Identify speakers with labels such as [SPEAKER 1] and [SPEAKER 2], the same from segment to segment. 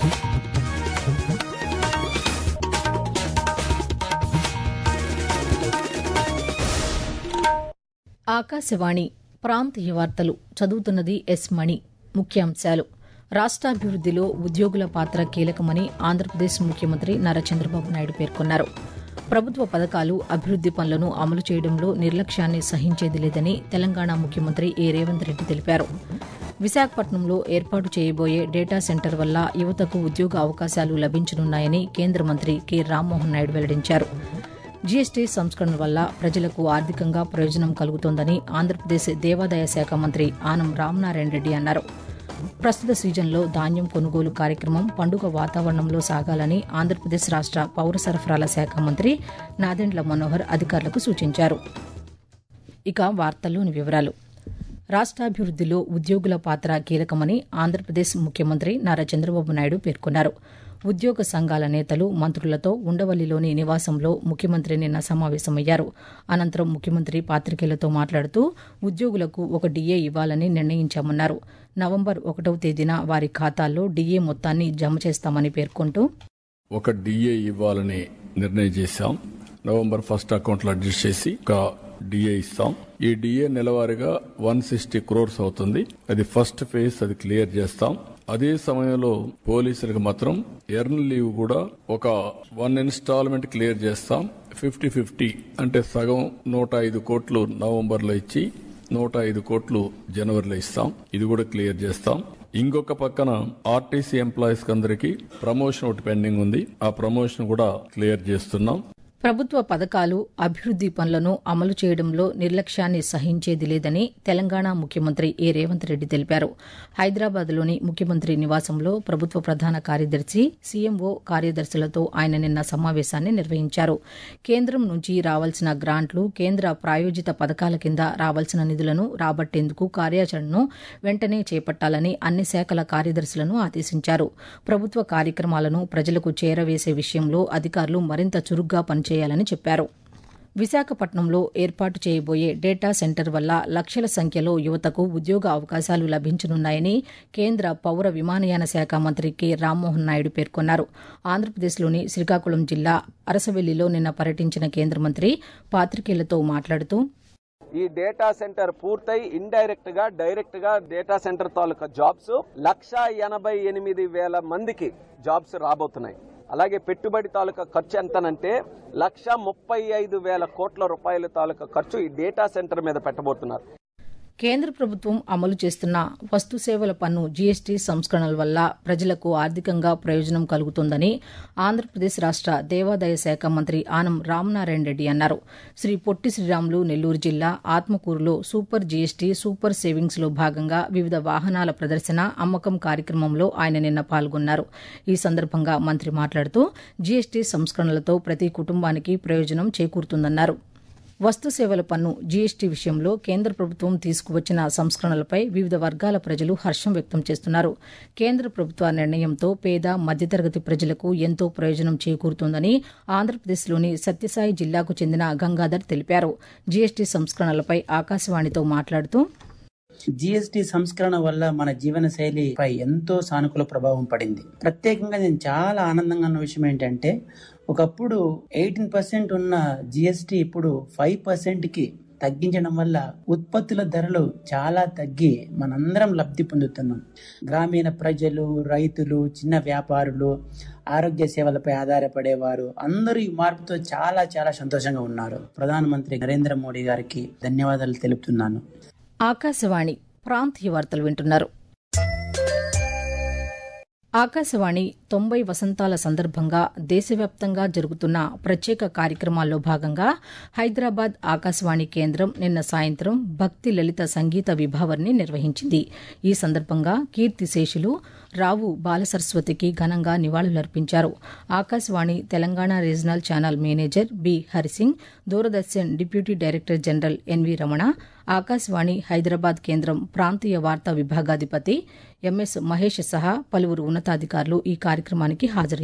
[SPEAKER 1] ఆకాశవాణి ప్రాంతీయ వార్తలు చదువుతున్నది ఎస్ మణి ముఖ్యాంశాలు రాష్ట్రాభివృద్దిలో ఉద్యోగుల పాత్ర కీలకమని ఆంధ్రప్రదేశ్ ముఖ్యమంత్రి నారా చంద్రబాబు నాయుడు పేర్కొన్నారు ప్రభుత్వ పథకాలు అభివృద్ది పనులను అమలు చేయడంలో నిర్లక్ష్యాన్ని సహించేది లేదని తెలంగాణ ముఖ్యమంత్రి ఏ రేవంత్ రెడ్డి తెలిపారు విశాఖపట్నంలో ఏర్పాటు చేయబోయే డేటా సెంటర్ వల్ల యువతకు ఉద్యోగ అవకాశాలు లభించనున్నాయని కేంద్ర మంత్రి కె రామ్మోహన్ నాయుడు వెల్లడించారు జీఎస్టీ సంస్కరణ వల్ల ప్రజలకు ఆర్థికంగా ప్రయోజనం కలుగుతోందని ఆంధ్రప్రదేశ్ దేవాదాయ శాఖ మంత్రి ఆనం రామనారాయణ రెడ్డి అన్నారు ప్రస్తుత సీజన్లో ధాన్యం కొనుగోలు కార్యక్రమం పండుగ వాతావరణంలో సాగాలని ఆంధ్రప్రదేశ్ రాష్ట పౌర సరఫరాల శాఖ మంత్రి నాదెండ్ల మనోహర్ అధికారులకు సూచించారు ఇక వార్తల్లోని వివరాలు రాష్ట్రాభివృద్దిలో ఉద్యోగుల పాత్ర కీలకమని ఆంధ్రప్రదేశ్ ముఖ్యమంత్రి నారా చంద్రబాబు నాయుడు పేర్కొన్నారు ఉద్యోగ సంఘాల నేతలు మంత్రులతో ఉండవల్లిలోని నివాసంలో ముఖ్యమంత్రి నిన్న సమావేశమయ్యారు అనంతరం ముఖ్యమంత్రి పాతికేయులతో మాట్లాడుతూ ఉద్యోగులకు ఒక డీఏ ఇవ్వాలని నిర్ణయించామన్నారు నవంబర్ ఒకటవ తేదీన వారి ఖాతాల్లో డీఏ మొత్తాన్ని జమ చేస్తామని పేర్కొంటూ
[SPEAKER 2] ఒక డిఏ ఇవ్వాలని నిర్ణయం చేశాం నవంబర్ ఫస్ట్ అకౌంట్లో అడ్జస్ట్ చేసి ఒక డిఏ ఇస్తాం ఈ డిఏ నెలవారీగా వన్ సిక్స్టీ క్రోర్స్ అవుతుంది అది ఫస్ట్ ఫేజ్ అది క్లియర్ చేస్తాం అదే సమయంలో పోలీసులకు మాత్రం ఎర్న్ లీవ్ కూడా ఒక వన్ ఇన్స్టాల్మెంట్ క్లియర్ చేస్తాం ఫిఫ్టీ ఫిఫ్టీ అంటే సగం నూట ఐదు కోట్లు నవంబర్లో ఇచ్చి నూట ఐదు కోట్లు జనవరిలో ఇస్తాం ఇది కూడా క్లియర్ చేస్తాం ఇంకొక పక్కన ఆర్టీసీ ఎంప్లాయీస్ అందరికి ప్రమోషన్ ఒకటి పెండింగ్ ఉంది ఆ ప్రమోషన్ కూడా క్లియర్ చేస్తున్నాం
[SPEAKER 1] ప్రభుత్వ పథకాలు అభివృద్ది పనులను అమలు చేయడంలో నిర్లక్ష్యాన్ని సహించేది లేదని తెలంగాణ ముఖ్యమంత్రి ఏ రేవంత్ రెడ్డి తెలిపారు హైదరాబాద్లోని ముఖ్యమంత్రి నివాసంలో ప్రభుత్వ ప్రధాన కార్యదర్శి సీఎంఓ కార్యదర్శులతో ఆయన నిన్న సమావేశాన్ని నిర్వహించారు కేంద్రం నుంచి రావాల్సిన గ్రాంట్లు కేంద్ర ప్రాయోజిత పథకాల కింద రావాల్సిన నిధులను రాబట్టేందుకు కార్యాచరణను వెంటనే చేపట్టాలని అన్ని శాఖల కార్యదర్శులను ఆదేశించారు ప్రభుత్వ కార్యక్రమాలను ప్రజలకు చేరవేసే విషయంలో అధికారులు మరింత చురుగ్గా పనిచేయాలని చెప్పారు విశాఖపట్నంలో ఏర్పాటు చేయబోయే డేటా సెంటర్ వల్ల లక్షల సంఖ్యలో యువతకు ఉద్యోగ అవకాశాలు లభించనున్నాయని కేంద్ర పౌర విమానయాన శాఖ మంత్రి కె రామ్మోహన్ నాయుడు పేర్కొన్నారు ఆంధ్రప్రదేశ్లోని శ్రీకాకుళం జిల్లా అరసవెల్లిలో నిన్న పర్యటించిన కేంద్ర మంత్రి పాతికేయులతో మాట్లాడుతూ
[SPEAKER 3] ఈ డేటా సెంటర్ పూర్తయి ఇండైరెక్ట్ గా డైరెక్ట్ గా డేటా సెంటర్ తాలూకా జాబ్స్ లక్ష ఎనభై ఎనిమిది వేల మందికి జాబ్స్ రాబోతున్నాయి అలాగే పెట్టుబడి తాలూకా ఖర్చు ఎంతనంటే లక్ష ముప్పై ఐదు వేల కోట్ల రూపాయల తాలూకా ఖర్చు ఈ డేటా సెంటర్ మీద పెట్టబోతున్నారు
[SPEAKER 1] కేంద్ర ప్రభుత్వం అమలు చేస్తున్న వస్తు సేవల పన్ను జీఎస్టీ సంస్కరణల వల్ల ప్రజలకు ఆర్థికంగా ప్రయోజనం కలుగుతోందని ఆంధ్రప్రదేశ్ రాష్ట దేవాదాయ శాఖ మంత్రి ఆనం రామనారాయణ రెడ్డి అన్నారు శ్రీ పొట్టి శ్రీరాములు నెల్లూరు జిల్లా ఆత్మకూరులో సూపర్ జీఎస్టీ సూపర్ సేవింగ్స్ లో భాగంగా వివిధ వాహనాల ప్రదర్శన అమ్మకం కార్యక్రమంలో ఆయన నిన్న పాల్గొన్నారు ఈ సందర్భంగా మంత్రి మాట్లాడుతూ జీఎస్టీ సంస్కరణలతో ప్రతి కుటుంబానికి ప్రయోజనం చేకూరుతుందన్నారు వస్తు సేవల పన్ను జీఎస్టీ విషయంలో కేంద్ర ప్రభుత్వం తీసుకువచ్చిన సంస్కరణలపై వివిధ వర్గాల ప్రజలు హర్షం వ్యక్తం చేస్తున్నారు కేంద్ర ప్రభుత్వ నిర్ణయంతో పేద మధ్యతరగతి ప్రజలకు ఎంతో ప్రయోజనం చేకూరుతోందని ఆంధ్రప్రదేశ్లోని సత్యసాయి జిల్లాకు చెందిన గంగాధర్ తెలిపారు జీఎస్టీ సంస్కరణలపై ఆకాశవాణితో మాట్లాడుతూ
[SPEAKER 4] జిఎస్టి సంస్కరణ వల్ల మన జీవన శైలిపై ఎంతో సానుకూల ప్రభావం పడింది ప్రత్యేకంగా నేను చాలా ఆనందంగా ఉన్న విషయం ఏంటంటే ఒకప్పుడు ఎయిటీన్ పర్సెంట్ ఉన్న జిఎస్టి ఇప్పుడు ఫైవ్ పర్సెంట్ కి తగ్గించడం వల్ల ఉత్పత్తుల ధరలు చాలా తగ్గి మనందరం లబ్ధి పొందుతున్నాం గ్రామీణ ప్రజలు రైతులు చిన్న వ్యాపారులు ఆరోగ్య సేవలపై ఆధారపడేవారు అందరూ ఈ మార్పుతో చాలా చాలా సంతోషంగా ఉన్నారు ప్రధానమంత్రి నరేంద్ర మోడీ గారికి ధన్యవాదాలు తెలుపుతున్నాను
[SPEAKER 1] ఆకాశవాణి ప్రాంతీయ వార్తలు వింటున్నారు ఆకాశవాణి తొంభై వసంతాల సందర్భంగా దేశవ్యాప్తంగా జరుగుతున్న ప్రత్యేక కార్యక్రమాల్లో భాగంగా హైదరాబాద్ ఆకాశవాణి కేంద్రం నిన్న సాయంత్రం భక్తి లలిత సంగీత విభావర్ని నిర్వహించింది ఈ సందర్భంగా కీర్తిశేషులు రావు బాలసరస్వతికి ఘనంగా నివాళులర్పించారు Akashvani Telangana regional channel manager B Harisingh Doordarshan deputy director general N V Ramana Akashvani Hyderabad కేంద్రం ప్రాంతీయ వార్తా విభాగాధిపతి ఎంఎస్ మహేష్ సహా పలువురు ఉన్నతాధికారులు ఈ కార్యక్రమానికి హాజరయ్యారు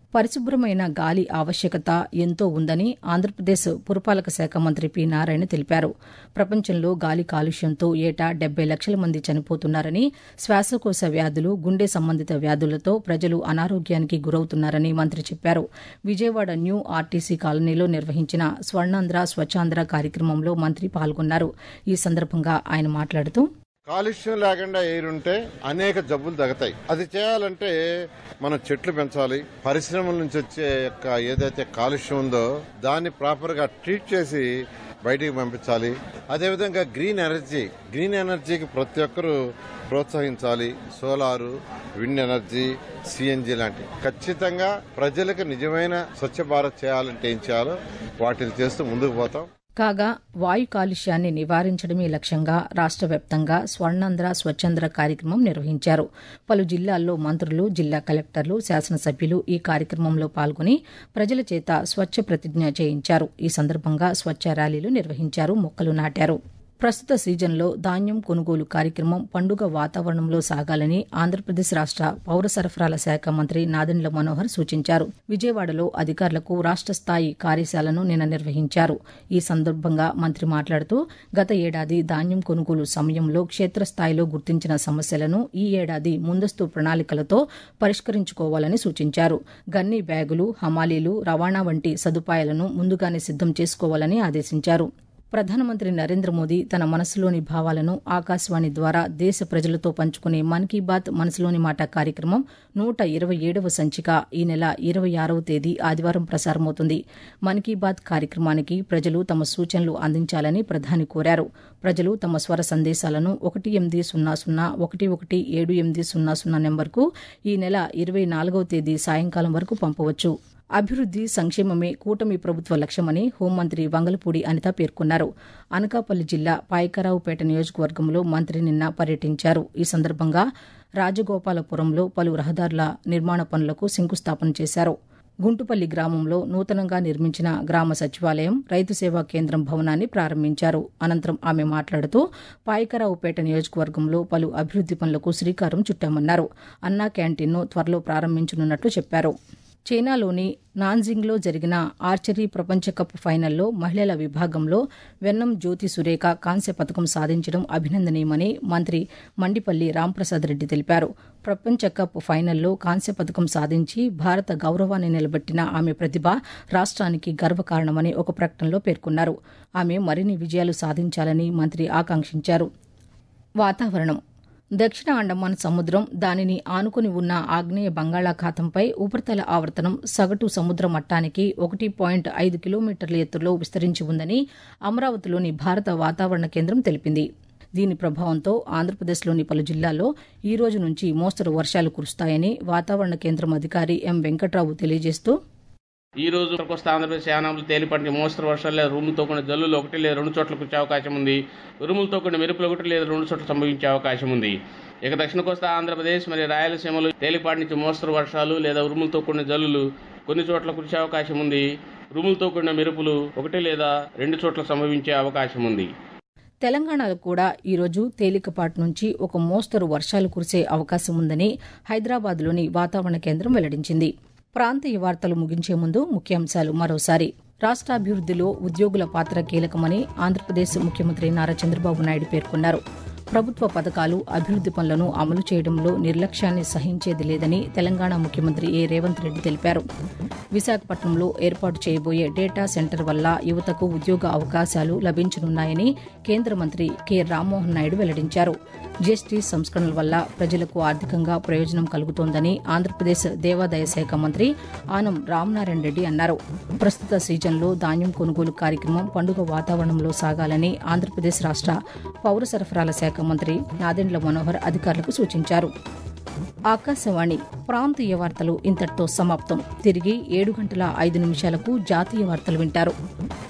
[SPEAKER 1] పరిశుభ్రమైన గాలి ఆవశ్యకత ఎంతో ఉందని ఆంధ్రప్రదేశ్ పురపాలక శాఖ మంత్రి పి నారాయణ తెలిపారు ప్రపంచంలో గాలి కాలుష్యంతో ఏటా డెబ్బై లక్షల మంది చనిపోతున్నారని శ్వాసకోశ వ్యాధులు గుండె సంబంధిత వ్యాధులతో ప్రజలు అనారోగ్యానికి గురవుతున్నారని మంత్రి చెప్పారు విజయవాడ న్యూ ఆర్టీసీ కాలనీలో నిర్వహించిన స్వర్ణాంధ్ర స్వచ్ఛాంధ్ర కార్యక్రమంలో మంత్రి పాల్గొన్నారు ఈ సందర్భంగా ఆయన మాట్లాడుతూ
[SPEAKER 5] కాలుష్యం లేకుండా ఎయిర్ ఉంటే అనేక జబ్బులు తగ్గుతాయి అది చేయాలంటే మనం చెట్లు పెంచాలి పరిశ్రమల నుంచి వచ్చే యొక్క ఏదైతే కాలుష్యం ఉందో దాన్ని ప్రాపర్ గా ట్రీట్ చేసి బయటికి పంపించాలి అదేవిధంగా గ్రీన్ ఎనర్జీ గ్రీన్ ఎనర్జీకి ప్రతి ఒక్కరూ ప్రోత్సహించాలి సోలారు విండ్ ఎనర్జీ సిఎన్జి లాంటి ఖచ్చితంగా ప్రజలకు నిజమైన స్వచ్ఛ భారత్ చేయాలంటే ఏం చేయాలో వాటిని చేస్తూ ముందుకు పోతాం
[SPEAKER 1] కాగా వాయు కాలుష్యాన్ని నివారించడమే లక్ష్యంగా రాష్ట్ర వ్యాప్తంగా స్వర్ణాంధ్ర స్వచ్ఛంద్ర కార్యక్రమం నిర్వహించారు పలు జిల్లాల్లో మంత్రులు జిల్లా కలెక్టర్లు శాసనసభ్యులు ఈ కార్యక్రమంలో పాల్గొని ప్రజల చేత స్వచ్ఛ ప్రతిజ్ఞ చేయించారు ఈ సందర్భంగా స్వచ్ఛ ర్యాలీలు నిర్వహించారు మొక్కలు నాటారు ప్రస్తుత సీజన్లో ధాన్యం కొనుగోలు కార్యక్రమం పండుగ వాతావరణంలో సాగాలని ఆంధ్రప్రదేశ్ రాష్ట పౌర సరఫరాల శాఖ మంత్రి నాదెండ్ల మనోహర్ సూచించారు విజయవాడలో అధికారులకు రాష్ట స్థాయి కార్యశాలను నిన్న నిర్వహించారు ఈ సందర్భంగా మంత్రి మాట్లాడుతూ గత ఏడాది ధాన్యం కొనుగోలు సమయంలో క్షేత్రస్థాయిలో గుర్తించిన సమస్యలను ఈ ఏడాది ముందస్తు ప్రణాళికలతో పరిష్కరించుకోవాలని సూచించారు గన్ని బ్యాగులు హమాలీలు రవాణా వంటి సదుపాయాలను ముందుగానే సిద్దం చేసుకోవాలని ఆదేశించారు ప్రధానమంత్రి నరేంద్ర మోదీ తన మనసులోని భావాలను ఆకాశవాణి ద్వారా దేశ ప్రజలతో పంచుకునే మన్ కీ బాత్ మనసులోని మాట కార్యక్రమం నూట ఇరవై ఏడవ సంచిక ఈ నెల ఇరవై ఆరవ తేదీ ఆదివారం ప్రసారమవుతుంది మన్ కీ బాత్ కార్యక్రమానికి ప్రజలు తమ సూచనలు అందించాలని ప్రధాని కోరారు ప్రజలు తమ స్వర సందేశాలను ఒకటి ఎనిమిది సున్నా సున్నా ఒకటి ఒకటి ఏడు ఎనిమిది సున్నా సున్నా నెంబర్కు ఈ నెల ఇరవై నాలుగవ తేదీ సాయంకాలం వరకు పంపవచ్చు అభివృద్ది సంక్షేమమే కూటమి ప్రభుత్వ లక్ష్యమని హోంమంత్రి వంగలపూడి అనిత పేర్కొన్నారు అనకాపల్లి జిల్లా పాయకరావుపేట నియోజకవర్గంలో మంత్రి నిన్న పర్యటించారు ఈ సందర్భంగా రాజగోపాలపురంలో పలు రహదారుల నిర్మాణ పనులకు శంకుస్థాపన చేశారు గుంటుపల్లి గ్రామంలో నూతనంగా నిర్మించిన గ్రామ సచివాలయం రైతు సేవా కేంద్రం భవనాన్ని ప్రారంభించారు అనంతరం ఆమె మాట్లాడుతూ పాయకరావుపేట నియోజకవర్గంలో పలు అభివృద్ది పనులకు శ్రీకారం చుట్టామన్నారు అన్నా క్యాంటీన్ను త్వరలో ప్రారంభించనున్నట్లు చెప్పారు చైనాలోని నాన్జింగ్లో జరిగిన ఆర్చరీ ప్రపంచ కప్ ఫైనల్లో మహిళల విభాగంలో వెన్నం జ్యోతి సురేఖ కాంస్య పథకం సాధించడం అభినందనీయమని మంత్రి మండిపల్లి రాంప్రసాద్ రెడ్డి తెలిపారు ప్రపంచ కప్ ఫైనల్లో కాంస్య పథకం సాధించి భారత గౌరవాన్ని నిలబెట్టిన ఆమె ప్రతిభ రాష్ట్రానికి గర్వకారణమని ఒక ప్రకటనలో పేర్కొన్నారు ఆమె మరిన్ని విజయాలు సాధించాలని మంత్రి ఆకాంక్షించారు వాతావరణం దక్షిణ అండమాన్ సముద్రం దానిని ఆనుకుని ఉన్న ఆగ్నేయ బంగాళాఖాతంపై ఉపరితల ఆవర్తనం సగటు సముద్ర మట్టానికి ఒకటి పాయింట్ ఐదు కిలోమీటర్ల ఎత్తులో విస్తరించి ఉందని అమరావతిలోని భారత వాతావరణ కేంద్రం తెలిపింది దీని ప్రభావంతో ఆంధ్రప్రదేశ్లోని పలు జిల్లాల్లో ఈ రోజు నుంచి మోస్తరు వర్షాలు కురుస్తాయని వాతావరణ కేంద్రం అధికారి ఎం వెంకట్రావు తెలియజేస్తూ
[SPEAKER 6] ఈ రోజు కోస్తా ఆంధ్రప్రదేశ్ యానాములు తేలిపాటి మోస్తరు వర్షాలు లేదా ఉరుములతో కూడిన జల్లులు ఒకటి లేదా రెండు చోట్ల కురిసే అవకాశం ఉంది ఉరుములతో కూడిన మెరుపులు ఒకటి లేదా రెండు చోట్ల సంభవించే అవకాశం ఉంది ఇక దక్షిణ కోస్తా ఆంధ్రప్రదేశ్ మరియు రాయలసీమలో తేలిపాటి నుంచి మోస్తరు వర్షాలు లేదా ఉరుములతో కూడిన జల్లులు కొన్ని చోట్ల కురిసే అవకాశం ఉంది ఉరుములతో కూడిన మెరుపులు ఒకటి లేదా రెండు చోట్ల సంభవించే అవకాశం ఉంది
[SPEAKER 1] తెలంగాణలో కూడా ఈరోజు తేలికపాటి నుంచి ఒక మోస్తరు వర్షాలు కురిసే అవకాశం ఉందని హైదరాబాద్లోని వాతావరణ కేంద్రం వెల్లడించింది ప్రాంతీయ వార్తలు ముగించే ముందు ముఖ్యాంశాలు మరోసారి రాష్ట్రాభివృద్దిలో ఉద్యోగుల పాత్ర కీలకమని ఆంధ్రప్రదేశ్ ముఖ్యమంత్రి నారా చంద్రబాబు నాయుడు పేర్కొన్నారు ప్రభుత్వ పథకాలు అభివృద్ది పనులను అమలు చేయడంలో నిర్లక్ష్యాన్ని సహించేది లేదని తెలంగాణ ముఖ్యమంత్రి ఏ రేవంత్ రెడ్డి తెలిపారు విశాఖపట్నంలో ఏర్పాటు చేయబోయే డేటా సెంటర్ వల్ల యువతకు ఉద్యోగ అవకాశాలు లభించనున్నాయని కేంద్ర మంత్రి కె రామ్మోహన్ నాయుడు వెల్లడించారు జీఎస్టీ సంస్కరణల వల్ల ప్రజలకు ఆర్థికంగా ప్రయోజనం కలుగుతోందని ఆంధ్రప్రదేశ్ దేవాదాయ శాఖ మంత్రి ఆనం రామనారాయణ రెడ్డి అన్నారు ప్రస్తుత సీజన్లో ధాన్యం కొనుగోలు కార్యక్రమం పండుగ వాతావరణంలో సాగాలని ఆంధ్రప్రదేశ్ రాష్ట పౌర సరఫరాల శాఖ మంత్రి నాదెండ్ల మనోహర్ అధికారులకు సూచించారు ఆకాశవాణి ప్రాంతీయ వార్తలు ఇంతటితో సమాప్తం తిరిగి ఏడు గంటల ఐదు నిమిషాలకు జాతీయ వార్తలు వింటారు